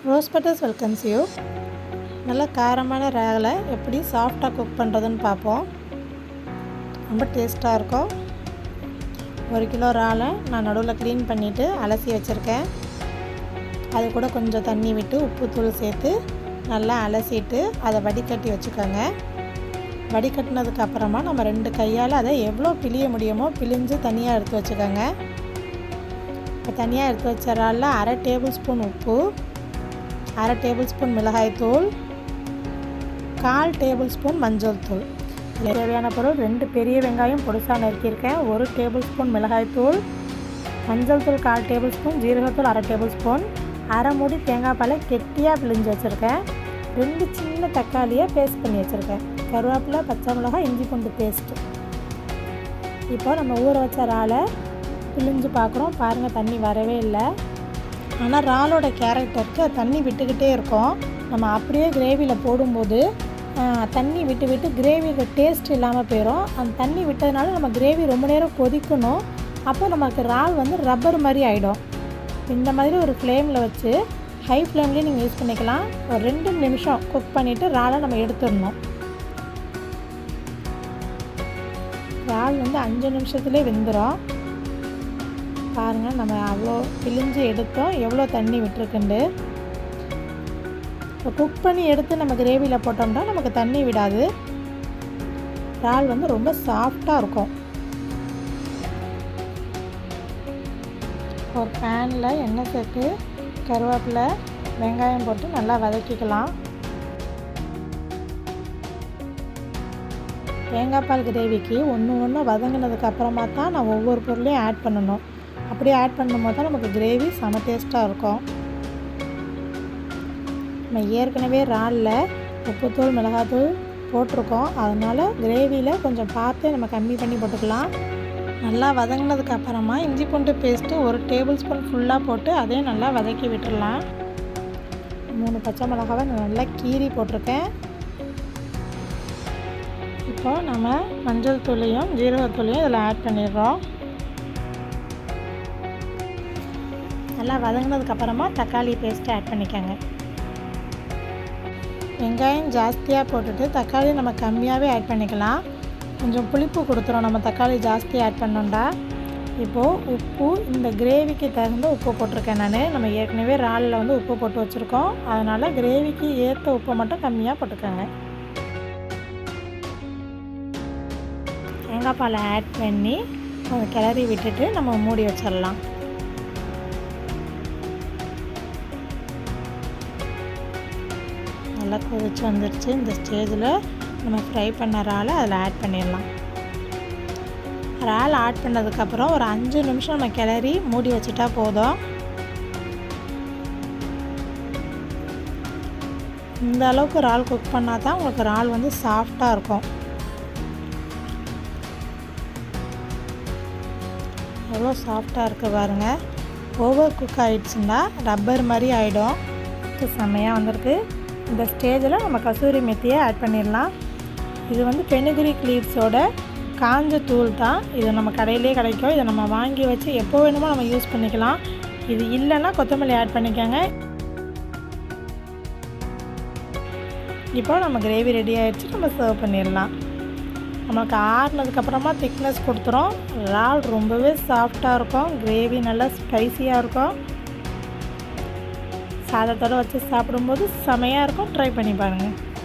rose பட்டர்ஸ் welcomes you நல்ல காரமான ரேகலை எப்படி சாஃப்டாக குக் பண்ணுறதுன்னு பார்ப்போம் ரொம்ப டேஸ்ட்டாக இருக்கும் ஒரு கிலோ இறாலை நான் நடுவில் க்ளீன் பண்ணிவிட்டு அலசி வச்சுருக்கேன் அது கூட கொஞ்சம் தண்ணி விட்டு உப்புத்தூள் சேர்த்து நல்லா அலசிட்டு அதை வடிகட்டி வச்சுக்கோங்க வடிகட்டினதுக்கு அப்புறமா நம்ம ரெண்டு கையால் அதை எவ்வளோ பிழிய முடியுமோ பிழிஞ்சு தனியாக எடுத்து வச்சுக்கோங்க இப்போ தனியாக எடுத்து வச்ச இறாலில் அரை டேபிள் ஸ்பூன் உப்பு அரை டேபிள் ஸ்பூன் மிளகாய்த்தூள் கால் டேபிள் ஸ்பூன் மஞ்சள் தூள் தேவையான பொருள் ரெண்டு பெரிய வெங்காயம் பொடிசாக நறுக்கியிருக்கேன் ஒரு டேபிள் ஸ்பூன் மிளகாய்த்தூள் மஞ்சள் தூள் கால் டேபிள் ஸ்பூன் ஜீரகத்தூள் அரை டேபிள் ஸ்பூன் அரை மூடி தேங்காய் பாலை கெட்டியாக பிழிஞ்சு வச்சுருக்கேன் ரெண்டு சின்ன தக்காளியை பேஸ்ட் பண்ணி வச்சுருக்கேன் கருவேப்பிலை பச்சை மிளகாய் இஞ்சி பூண்டு பேஸ்ட்டு இப்போ நம்ம ஊற வச்ச இறாலை பிழிஞ்சு பார்க்குறோம் பாருங்கள் தண்ணி வரவே இல்லை ஆனால் இறாலோட கேரக்டருக்கு தண்ணி விட்டுக்கிட்டே இருக்கும் நம்ம அப்படியே கிரேவியில் போடும்போது தண்ணி விட்டு விட்டு கிரேவியோட டேஸ்ட் இல்லாமல் போயிடும் அந்த தண்ணி விட்டதுனால நம்ம கிரேவி ரொம்ப நேரம் கொதிக்கணும் அப்போ நமக்கு இறால் வந்து ரப்பர் மாதிரி ஆகிடும் இந்த மாதிரி ஒரு ஃப்ளேமில் வச்சு ஹை ஃப்ளேம்லேயே நீங்கள் யூஸ் பண்ணிக்கலாம் ஒரு ரெண்டு நிமிஷம் குக் பண்ணிவிட்டு இறாலை நம்ம எடுத்துடணும் இறால் வந்து அஞ்சு நிமிஷத்துலேயே வெந்துடும் பாருங்கள் நம்ம அவ்வளோ பிழிஞ்சு எடுத்தோம் எவ்வளோ தண்ணி விட்டுருக்குண்டு இப்போ குக் பண்ணி எடுத்து நம்ம கிரேவியில் போட்டோம்னா நமக்கு தண்ணி விடாது இறால் வந்து ரொம்ப சாஃப்டாக இருக்கும் ஒரு பேனில் எண்ணெய் சேர்த்து கருவேப்பிலை வெங்காயம் போட்டு நல்லா வதக்கிக்கலாம் தேங்காய் பால் கிரேவிக்கு ஒன்று ஒன்று வதங்கினதுக்கு அப்புறமா தான் நான் ஒவ்வொரு பொருளையும் ஆட் பண்ணணும் அப்படியே ஆட் பண்ணும்போது தான் நமக்கு கிரேவி செம டேஸ்ட்டாக இருக்கும் நம்ம ஏற்கனவே இறாலில் உப்புத்தூள் மிளகாத்தூள் போட்டிருக்கோம் அதனால் கிரேவியில் கொஞ்சம் பார்த்து நம்ம கம்மி பண்ணி போட்டுக்கலாம் நல்லா வதங்கினதுக்கு அப்புறமா இஞ்சி பூண்டு பேஸ்ட்டு ஒரு டேபிள் ஸ்பூன் ஃபுல்லாக போட்டு அதையும் நல்லா வதக்கி விட்டுடலாம் மூணு பச்சை மிளகாவை நல்லா கீறி போட்டிருக்கேன் இப்போ நம்ம மஞ்சள் தூளையும் ஜீரகத்தூளையும் இதில் ஆட் பண்ணிடுறோம் நல்லா வதங்கினதுக்கப்புறமா தக்காளி பேஸ்ட்டு ஆட் பண்ணிக்கோங்க வெங்காயம் ஜாஸ்தியாக போட்டுட்டு தக்காளி நம்ம கம்மியாகவே ஆட் பண்ணிக்கலாம் கொஞ்சம் புளிப்பு கொடுத்துரும் நம்ம தக்காளி ஜாஸ்தி ஆட் பண்ணோண்டா இப்போது உப்பு இந்த கிரேவிக்கு தகுந்த உப்பு போட்டிருக்கேன் நான் நம்ம ஏற்கனவே இறாலில் வந்து உப்பு போட்டு வச்சுருக்கோம் அதனால் கிரேவிக்கு ஏற்ற உப்பை மட்டும் கம்மியாக போட்டுக்கோங்க தேங்காய் பாலை ஆட் பண்ணி கொஞ்சம் கிளறி விட்டுட்டு நம்ம மூடி வச்சிடலாம் நல்லா கொதிச்சு வந்துடுச்சு இந்த ஸ்டேஜில் நம்ம ஃப்ரை பண்ண இறாலை அதில் ஆட் பண்ணிடலாம் இறால் ஆட் பண்ணதுக்கப்புறம் ஒரு அஞ்சு நிமிஷம் நம்ம கிளறி மூடி வச்சுட்டா போதும் இந்த அளவுக்கு இறால் குக் பண்ணால் தான் உங்களுக்கு இறால் வந்து சாஃப்டாக இருக்கும் எவ்வளோ சாஃப்டாக இருக்குது பாருங்கள் ஓவர் குக் ஆகிடுச்சுன்னா ரப்பர் மாதிரி ஆகிடும் செம்மையாக வந்திருக்கு இந்த ஸ்டேஜில் நம்ம கசூரி மெத்தியை ஆட் பண்ணிடலாம் இது வந்து பெனுகிரிக் லீவ்ஸோட காஞ்ச தூள் தான் இது நம்ம கடையிலே கிடைக்கும் இதை நம்ம வாங்கி வச்சு எப்போ வேணுமோ நம்ம யூஸ் பண்ணிக்கலாம் இது இல்லைன்னா கொத்தமல்லி ஆட் பண்ணிக்கோங்க இப்போ நம்ம கிரேவி ரெடி ஆகிடுச்சு நம்ம சர்வ் பண்ணிடலாம் நமக்கு ஆறுனதுக்கப்புறமா திக்னஸ் கொடுத்துரும் இறால் ரொம்பவே சாஃப்டாக இருக்கும் கிரேவி நல்லா ஸ்பைசியாக இருக்கும் சாதத்தோடு வச்சு சாப்பிடும்போது செமையாக இருக்கும் ட்ரை பண்ணி பாருங்கள்